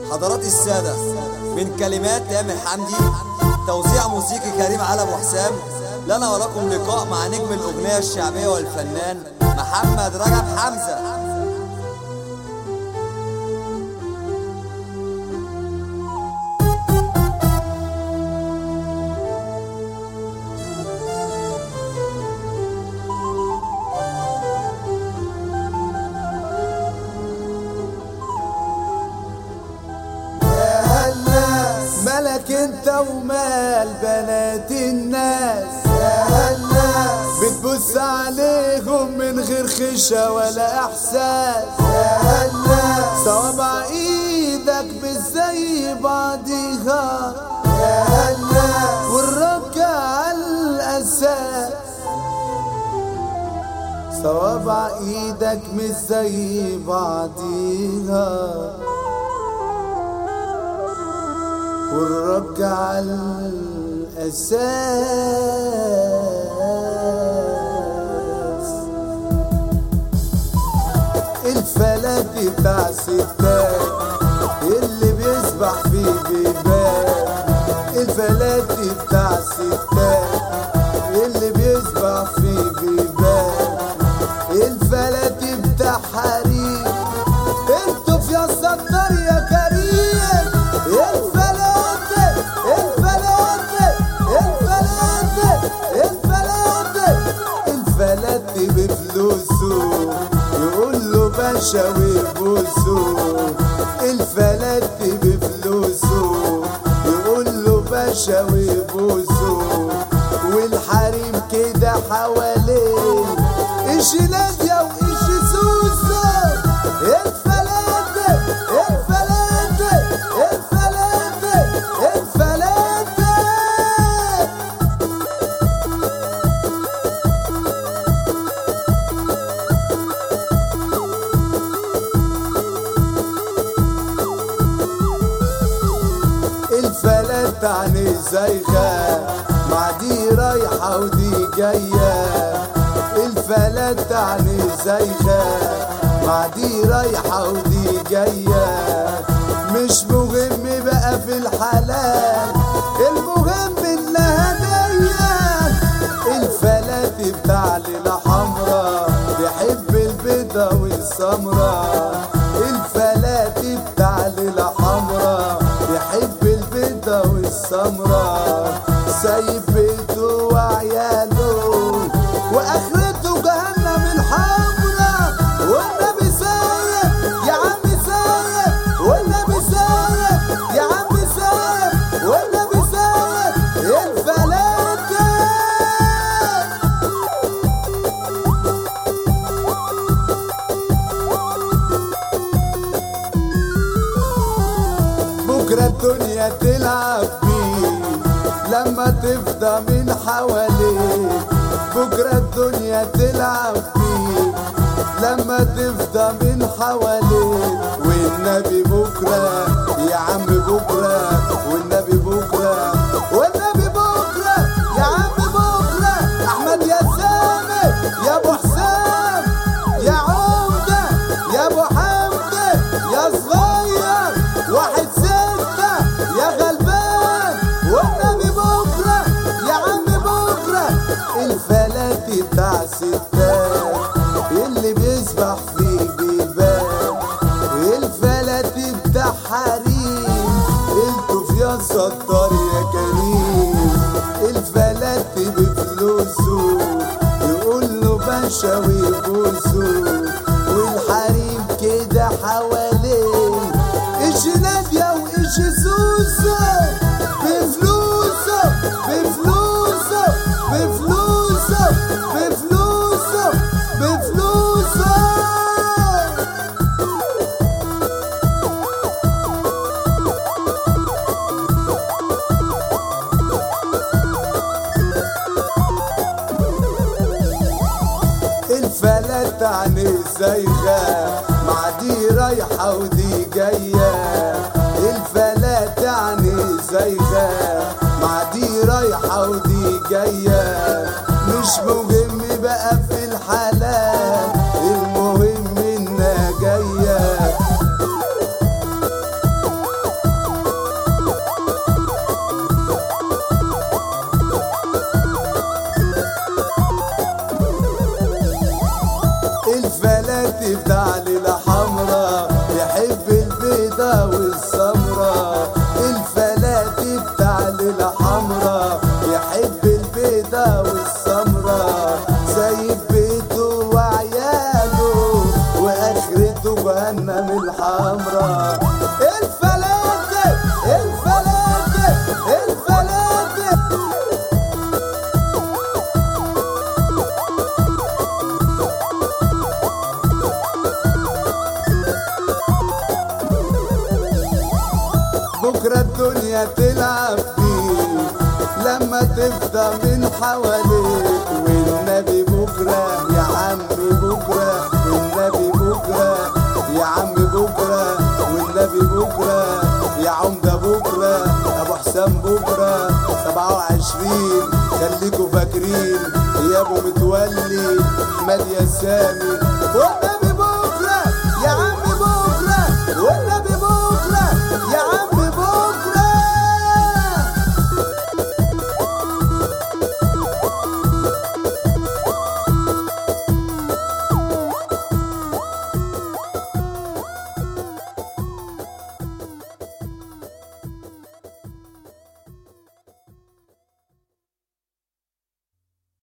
حضرات السادة من كلمات تامر حمدي توزيع موسيقي كريم علي ابو حسام لنا ولكم لقاء مع نجم الاغنية الشعبية والفنان محمد رجب حمزة مالك انت ومال بنات الناس يا هلا بتبص عليهم من غير خشة ولا احساس يا هلا صوابع ايدك مش زي بعضيها يا هلا والركع على الاساس صوابع ايدك مش زي بعضيها والرجع على الأساس الفلات بتاع ستات اللي بيسبح في بيبان الفلات بتاع ستات اللي بيسبح في بيبان الفلات بتاع حريم انتوا في الستار يا كريم الفلات الفلات الفلات الفلات الفلات بفلوسه يقول له باشا ويبوسه الفلات بفلوسه يقول له باشا ويبوسه والحريم كده حواليه ايش نادية وايش سوسو الفلات الفلات الفلات الفلات الفلات عني زيغة مع دي رايحة ودي جاية الفلات عني زيغة مع دي رايحة ودي جاية مش مهم بقى في الحلال المهم انها جاية الفلات بتاع ليلة حمرا بيحب البيضة والسمرة الفلات بتاع ليلة حمرا بيحب البيضة والسمرة سايب بيته وعياله واخرته جهنم الحمرا والنبي سايب يا عم سايب والنبي سايب يا عم سايب والنبي سايب الفلاتة بكرة الدنيا تلعب بيه لما تفضى من حواليك بكرة الدنيا تلعب بيه لما تفضى من حواليك والنبي بكرة يا عم بكرة والنبي بكرة والنبي بكرة يا عم بكرة أحمد يا سامي يا أبو حسام يا عمدة يا أبو حمدة يا صغير واحد ستة يا غلبان والنبي بكرة يا عم بكرة الفلات بتاع ستات اللي بيسبح في بيبان الفلات بتاع حريم انتوا في يا ستار يا كريم الفلات بفلوسه يقول له باشا ويبوسه والحريم كده حواليه ايش نادية وايش سوسو بفلوسه بفلوسه بفلوسه بفلوسه بفلوسه الفلات عني زيغة مع دي رايحة ودي جاية الفلات عني زيغة مع دي رايحة ودي جاية مش مهم بقى في الحلال المهم انها جاية ليلة حمرا يحب البيضة والسمرا الفلاتي بتاع ليلة حمرا يحب البيضة والسمرا سايب بيته وعياله واخرته جهنم الحمرا الفلاتي الفلاتي الفلاتي بكرة الدنيا تلعب بيك لما تفضى من حواليك والنبي بكرة يا عمي بكرة والنبي بكرة يا عمي بكرة والنبي بكرة يا عمدة بكرة أبو حسام بكرة سبعة وعشرين خليكوا فاكرين يا أبو متولي أحمد يا سامي والنبي